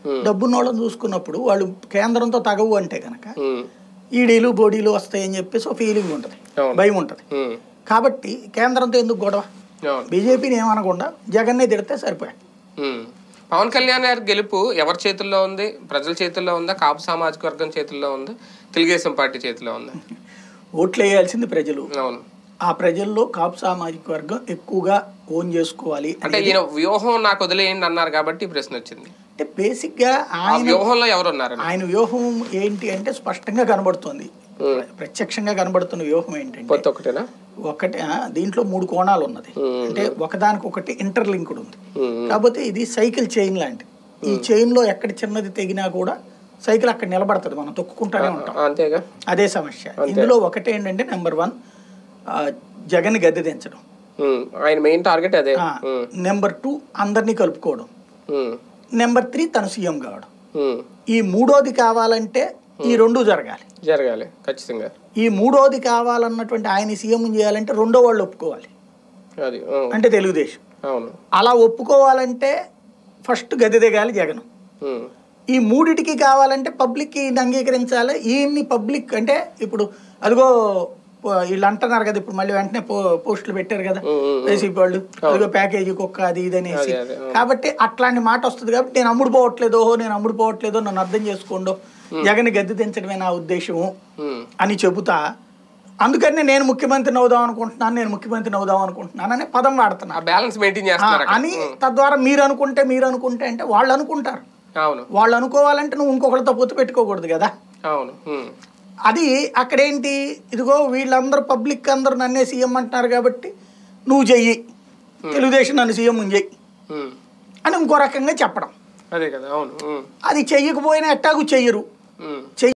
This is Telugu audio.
డబ్బున్న వాళ్ళని చూసుకున్నప్పుడు వాళ్ళు కేంద్రంతో తగవు అంటే కనుక ఉమ్, ఈడీలు బోడీలు వస్తాయని చెప్పేసి ఒక ఫీలింగ్ ఉంటుంది అవును. భయం ఉంటుంది ఉమ్, కాబట్టి కేంద్రంతో ఎందుకు గొడవ అవును బీజేపీని ఏమనకుండా జగన్నే తిడితే సరిపోయాయి ఉమ్. పవన్ కళ్యాణ్ గారి గెలుపు ఎవరి చేతుల్లో ఉంది ప్రజల చేతుల్లో ఉందా కాపు సామాజిక వర్గం చేతుల్లో ఉందా తెలుగుదేశం పార్టీ చేతిలో ఉందా ఓట్లు వేయాల్సింది ప్రజలు అవును ఆ ప్రజల్లో కాపు సామాజిక వర్గం ఎక్కువగా ఓన్ చేసుకోవాలి అంటే ఈయన వ్యూహం నాకు వదిలేయండి అన్నారు కాబట్టి ఈ ప్రశ్న వచ్చింది అంటే బేసిక్గా ఆ ఆయన వ్యూహంలో ఎవరు ఉన్నారు ఆయన వ్యూహం ఏంటి అంటే స్పష్టంగా కనబడుతుంది ప్రత్యక్షంగా కనబడుతున్న వ్యూహం ఏంటంటే కొత్త ఒకటేనా ఒకటి ఆ, దీంట్లో మూడు కోణాలు ఉన్నది అంటే ఒకదానికి ఒకటి ఇంటర్లింక్డ్ ఉంది కాకపోతే ఇది సైకిల్ చైన్ లాంటిది ఈ చైన్ లో ఎక్కడ చిన్నది తెగినా కూడా సైకిల్ అక్కడ నిలబడుతుంది మనం తొక్కుకుంటానే ఉంటాం ఆ, అంతేగా అదే సమస్య ఇందులో ఒకటి ఏంటంటే నెంబర్ వన్ జగన్ గద్దె దించడం ఉమ్, ఆయన మెయిన్ టార్గెట్ అదే ఉమ్, నెంబర్ టూ అందరినీ కలుపుకోవడం ఉమ్, నెంబర్ త్రీ తను సీఎం కావడం ఉమ్. ఈ మూడోది కావాలంటే ఈ రెండు జరగాలి జరగాలి ఖచ్చితంగా ఈ మూడోది కావాలన్నటువంటి ఆయన సీఎం చేయాలంటే రెండో వాళ్ళు ఒప్పుకోవాలి అది ఉమ్, అంటే తెలుగుదేశం అవును అలా ఒప్పుకోవాలంటే ఫస్ట్ గది దిగాలి జగన్ ఉమ్, ఈ మూడిటికి కావాలంటే పబ్లిక్ ఈయన్ని అంగీకరించాలి ఈయన్ని పబ్లిక్ అంటే ఇప్పుడు అదిగో ప- వీళ్ళు అంటున్నారు కదా ఇప్పుడు మళ్ళీ వెంటనే పో పోస్టులు పెట్టారు కదా వైసీపీ వాళ్ళు అదిగో ప్యాకేజీ కుక్క అది ఇది అనేసి అదే, అదే, కాబట్టి అట్లాంటి మాట వస్తుంది కాబట్టి నేను అమ్ముడు పోవట్లేదో నేను అమ్ముడు పోవట్లేదో నన్ను అర్థం చేసుకోండు జగన్ గద్దె దించడమే నా ఉద్దేశము ఉమ్, అని చెబుతా అందుకని నేను ముఖ్యమంత్రిని అవుదాం అనుకుంటున్నాను నేను ముఖ్యమంత్రిని అవుదాం అనుకుంటున్నాను అనే పదం వాడుతున్నా ఆ బ్యాలెన్స్ మెయింటైన్ చేస్తున్నారు అక్కడ. అని తద్వారా మీరు అనుకుంటే మీరు అనుకుంటే అంటే వాళ్ళు అనుకుంటారు అవును వాళ్ళు అనుకోవాలంటే నువ్వు ఇంకొకరితో పొత్తు పెట్టుకోకూడదు కదా అవును ఉమ్, అది అక్కడేంటి ఇదిగో వీళ్ళందరూ పబ్లిక్ అందరూ నన్నే సీఎం అంటున్నారు కాబట్టి నువ్వు చెయ్యి తెలుగుదేశం నన్ను సీఎం చెయ్యి ఉమ్. అని ఇంకో రకంగా చెప్పడం అదే కదా అవును ఉమ్, అది చెయ్యకపోయినా ఎట్టాగు చెయ్యరు ఉమ్. చెయ్యి